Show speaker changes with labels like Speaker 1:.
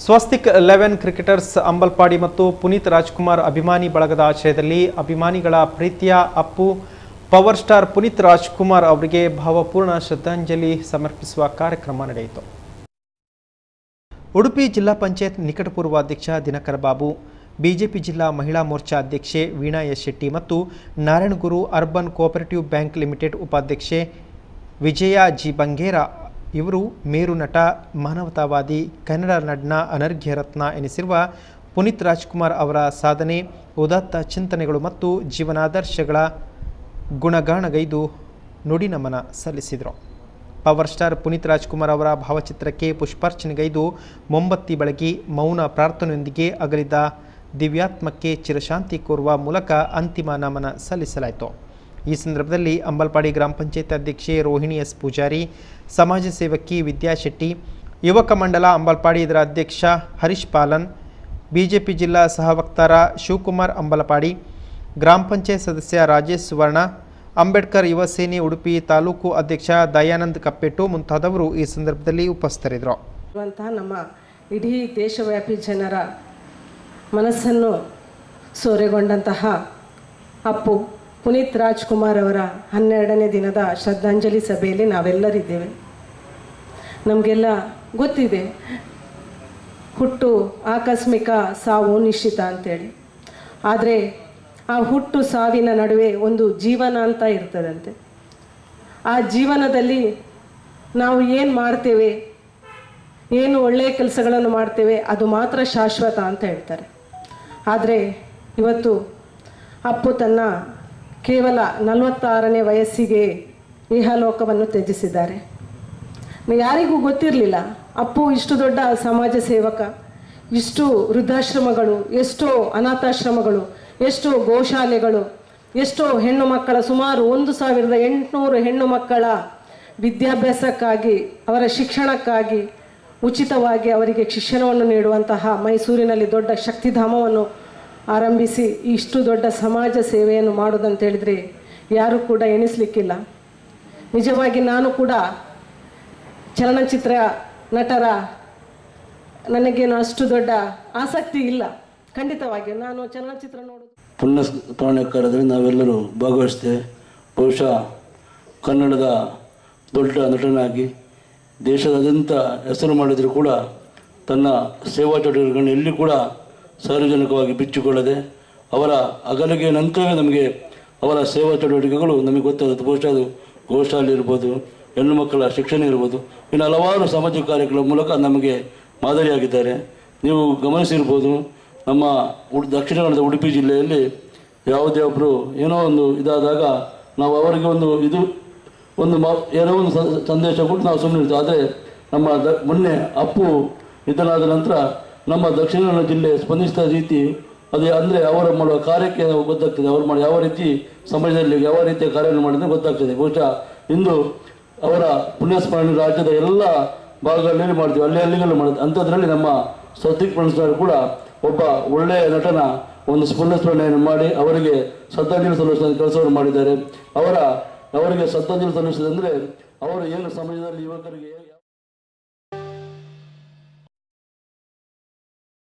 Speaker 1: Swastik eleven cricketers Ambalpadi ಮತ್ತು ಪುನೀತ್ ರಾಜ್ಕುಮಾರ್ ಅಭಿಮಾನಿ ಬಳಗದ ಆಶ್ರಯದಲ್ಲಿ ಅಭಿಮಾನಿಗಳ ಪ್ರೀತಿಯ ಅಪ್ಪು ಪವರ್ ಸ್ಟಾರ್ ಪುನೀತ್ ರಾಜ್ಕುಮಾರ್ ಅವರಿಗೆ ಭಾವಪೂರ್ಣ ಶ್ರದ್ಧಾಂಜಲಿ ಸಮರ್ಪಿಸುವ ಕಾರ್ಯಕ್ರಮ ನಡೆಯಿತು ಉಡುಪಿ ಜಿಲ್ಲಾ ಪಂಚಾಯತ್ ನಿಕಟಪೂರ್ವ ಅಧ್ಯಕ್ಷ ದಿನಕರ ಬಾಬು ಬಿಜೆಪಿ ಜಿಲ್ಲಾ ಮಹಿಳಾ ಮೋರ್ಚಾ ಅಧ್ಯಕ್ಷೆ ವೀಣಾ ಎಸ್ ಶೆಟ್ಟಿ ಮತ್ತು Narayanaguru urban cooperative bank limited ಉಪಾಧ್ಯಕ್ಷೆ ವಿಜಯ ಜಿ ಬಂಗೇರ ಇವರು ಮೇರು ನಟ ಮಾನವತಾವಾದಿ ಕನ್ನಡ ನಟನ ಅನರ್ಘ್ಯ ರತ್ನ ಎನಿಸಿರುವ ಪುನೀತ್ ರಾಜ್ಕುಮಾರ್ ಅವರ ಸಾಧನೆ ಉದಾತ್ತ ಚಿಂತನೆಗಳು ಮತ್ತು ಜೀವನಾದರ್ಶಗಳ ಗುಣಗಾನಗೈದು ನುಡಿ ನಮನ ಸಲ್ಲಿಸಿದರು ಪವರ್ ಸ್ಟಾರ್ ಪುನೀತ್ ರಾಜ್ಕುಮಾರ್ ಅವರ ಭಾವಚಿತ್ರಕ್ಕೆ ಪುಷ್ಪಾರ್ಚನೆಗೈದು ಮೊಂಬತ್ತಿ ಬೆಳಗಿ ಮೌನ ಪ್ರಾರ್ಥನೆಯೊಂದಿಗೆ ಅಗಲಿದ ದಿವ್ಯಾತ್ಮಕ್ಕೆ ಚಿರಶಾಂತಿ ಕೋರುವ ಮೂಲಕ ಅಂತಿಮ ನಮನ ಸಲ್ಲಿಸಲಾಯಿತು ಈ ಸಂದರ್ಭದಲ್ಲಿ ಅಂಬಲ್ಪಾಡಿ ಗ್ರಾಮ ಪಂಚಾಯತ್ ಅಧ್ಯಕ್ಷೆ ರೋಹಿಣಿ ಎಸ್ ಪೂಜಾರಿ ಸಮಾಜ ಸೇವಕಿ ವಿದ್ಯಾ ಶೆಟ್ಟಿ ಯುವಕ ಮಂಡಲ ಅಂಬಲ್ಪಾಡಿ ಇದರ ಅಧ್ಯಕ್ಷ ಹರೀಶ್ ಪಾಲನ್ ಬಿಜೆಪಿ ಜಿಲ್ಲಾ ಸಹ ವಕ್ತಾರ ಶಿವಕುಮಾರ್ ಅಂಬಲಪಾಡಿ ಗ್ರಾಮ ಪಂಚಾಯತ್ ಸದಸ್ಯ ರಾಜೇಶ್ ಸುವರ್ಣ ಅಂಬೇಡ್ಕರ್ ಯುವ ಸೇನೆ ಉಡುಪಿ ತಾಲೂಕು ಅಧ್ಯಕ್ಷ ದಯಾನಂದ್ ಕಪ್ಪೆಟ್ಟು ಮುಂತಾದವರು ಈ ಸಂದರ್ಭದಲ್ಲಿ ಉಪಸ್ಥಿತರಿದ್ದರು
Speaker 2: ಇರುವಂತಹ ನಮ್ಮ ಇಡೀ ದೇಶವ್ಯಾಪಿ ಜನರ ಮನಸ್ಸನ್ನು ಸೂರೆಗೊಂಡಂತಹ ಅಪ್ಪು ಪುನೀತ್ ರಾಜ್ಕುಮಾರ್ ಅವರ ಹನ್ನೆರಡನೇ ದಿನದ ಶ್ರದ್ಧಾಂಜಲಿ ಸಭೆಯಲ್ಲಿ ನಾವೆಲ್ಲರಿದ್ದೇವೆ ನಮಗೆಲ್ಲ ಗೊತ್ತಿದೆ ಹುಟ್ಟು ಆಕಸ್ಮಿಕ ಸಾವು ನಿಶ್ಚಿತ ಅಂತೇಳಿ ಆದರೆ ಆ ಹುಟ್ಟು ಸಾವಿನ ನಡುವೆ ಒಂದು ಜೀವನ ಅಂತ ಇರ್ತದಂತೆ ಆ ಜೀವನದಲ್ಲಿ ನಾವು ಏನು ಮಾಡ್ತೇವೆ ಏನು ಒಳ್ಳೆಯ ಕೆಲಸಗಳನ್ನು ಮಾಡ್ತೇವೆ ಅದು ಮಾತ್ರ ಶಾಶ್ವತ ಅಂತ ಹೇಳ್ತಾರೆ ಆದರೆ ಇವತ್ತು ಅಪ್ಪು ತನ್ನ ಕೇವಲ ನಲವತ್ತಾರನೇ ವಯಸ್ಸಿಗೆ ಇಹಲೋಕವನ್ನು ತ್ಯಜಿಸಿದ್ದಾರೆ ಯಾರಿಗೂ ಗೊತ್ತಿರಲಿಲ್ಲ ಅಪ್ಪು ಇಷ್ಟು ದೊಡ್ಡ ಸಮಾಜ ಸೇವಕ ಇಷ್ಟು ವೃದ್ಧಾಶ್ರಮಗಳು ಎಷ್ಟೋ ಅನಾಥಾಶ್ರಮಗಳು ಎಷ್ಟೋ ಗೋಶಾಲೆಗಳು ಎಷ್ಟೋ ಹೆಣ್ಣು ಮಕ್ಕಳ ಸುಮಾರು ಒಂದು ಸಾವಿರದ ಎಂಟುನೂರು ಹೆಣ್ಣು ಮಕ್ಕಳ ವಿದ್ಯಾಭ್ಯಾಸಕ್ಕಾಗಿ ಅವರ ಶಿಕ್ಷಣಕ್ಕಾಗಿ ಉಚಿತವಾಗಿ ಅವರಿಗೆ ಶಿಕ್ಷಣವನ್ನು ನೀಡುವಂತಹ ಮೈಸೂರಿನಲ್ಲಿ ದೊಡ್ಡ ಶಕ್ತಿಧಾಮವನ್ನು ಆರಂಭಿಸಿ ಇಷ್ಟು ದೊಡ್ಡ ಸಮಾಜ ಸೇವೆಯನ್ನು ಮಾಡೋದಂತೇಳಿದರೆ ಯಾರೂ ಕೂಡ ಎಣಿಸ್ಲಿಕ್ಕಿಲ್ಲ ನಿಜವಾಗಿ ನಾನು ಕೂಡ ಚಲನಚಿತ್ರ ನಟರ ನನಗೇನು ಅಷ್ಟು ದೊಡ್ಡ ಆಸಕ್ತಿ ಇಲ್ಲ ಖಂಡಿತವಾಗಿ ನಾನು ಚಲನಚಿತ್ರ ನೋಡೋದು
Speaker 3: ಪುಣ್ಯ ಸ್ಮರಣೆ ಕಾರ್ಯದಲ್ಲಿ ನಾವೆಲ್ಲರೂ ಭಾಗವಹಿಸ್ತೇವೆ ಬಹುಶಃ ಕನ್ನಡದ ದೊಡ್ಡ ನಟನಾಗಿ ದೇಶದಾದ್ಯಂತ ಹೆಸರು ಮಾಡಿದರೂ ಕೂಡ ತನ್ನ ಸೇವಾ ಚಟುವಟಿಕೆಗಳನ್ನು ಎಲ್ಲಿ ಕೂಡ ಸಾರ್ವಜನಿಕವಾಗಿ ಬಿಚ್ಚಿಕೊಳ್ಳದೆ ಅವರ ಅಗಲಿಗೆ ನಂತರವೇ ನಮಗೆ ಅವರ ಸೇವಾ ಚಟುವಟಿಕೆಗಳು ನಮಗೆ ಗೊತ್ತಾಗುತ್ತೆ ಬಹುಶಃ ಅದು ಗೋಶಾಲೆ ಇರ್ಬೋದು ಹೆಣ್ಣು ಮಕ್ಕಳ ಶಿಕ್ಷಣ ಇರ್ಬೋದು ಇನ್ನು ಹಲವಾರು ಸಾಮಾಜಿಕ ಕಾರ್ಯಗಳ ಮೂಲಕ ನಮಗೆ ಮಾದರಿಯಾಗಿದ್ದಾರೆ ನೀವು ಗಮನಿಸಿರ್ಬೋದು ನಮ್ಮ ಉಡ್ ದಕ್ಷಿಣ ಕನ್ನಡದ ಉಡುಪಿ ಜಿಲ್ಲೆಯಲ್ಲಿ ಯಾವುದೇ ಒಬ್ಬರು ಏನೋ ಒಂದು ಇದಾದಾಗ ನಾವು ಅವರಿಗೆ ಒಂದು ಇದು ಒಂದು ಮ ಏನೋ ಒಂದು ಸ- ಸಂದೇಶ ಕೊಟ್ಟು ನಾವು ಸುಮ್ಮನೆ ಇರ್ತೀವಿ ಆದರೆ ನಮ್ಮ ದ ಮೊನ್ನೆ ಅಪ್ಪು ನಿಧನಾದ ನಂತರ ನಮ್ಮ ದಕ್ಷಿಣ ಕನ್ನಡ ಜಿಲ್ಲೆ ಸ್ಪಂದಿಸಿದ ರೀತಿ ಅದೇ ಅಂದರೆ ಅವರ ಮಾಡುವ ಕಾರ್ಯಕ್ಕೆ ನಾವು ಗೊತ್ತಾಗ್ತದೆ ಅವರು ಮಾಡಿ ಯಾವ ರೀತಿ ಸಮಾಜದಲ್ಲಿ ಯಾವ ರೀತಿಯ ಕಾರ್ಯವನ್ನು ಮಾಡಿದ್ರೆ ಗೊತ್ತಾಗ್ತದೆ ಬಹುಶಃ ಇಂದು ಅವರ ಪುಣ್ಯಸ್ಮರಣೆ ರಾಜ್ಯದ ಎಲ್ಲ ಭಾಗಗಳಲ್ಲಿ ಮಾಡ್ತೀವಿ ಅಲ್ಲಿ ಅಲ್ಲಿಗೆಲ್ಲ ಮಾಡಿದ್ವಿ ಅಂಥದ್ರಲ್ಲಿ ನಮ್ಮ ಸತೀಕ್ ಸರ್ ಕೂಡ ಒಬ್ಬ ಒಳ್ಳೆಯ ನಟನ ಒಂದು ಪುಣ್ಯಸ್ಮರಣೆಯನ್ನು ಮಾಡಿ ಅವರಿಗೆ ಶ್ರದ್ಧಾಂಜಲಿ ಸಲ್ಲಿಸುವ ಕೆಲಸವನ್ನು ಮಾಡಿದ್ದಾರೆ ಅವರ ಅವರಿಗೆ ಶ್ರದ್ಧಾಂಜಲಿ ಸಲ್ಲಿಸುವುದಂದರೆ ಅವರು ಏನು ಸಮಾಜದಲ್ಲಿ ಯುವಕರಿಗೆ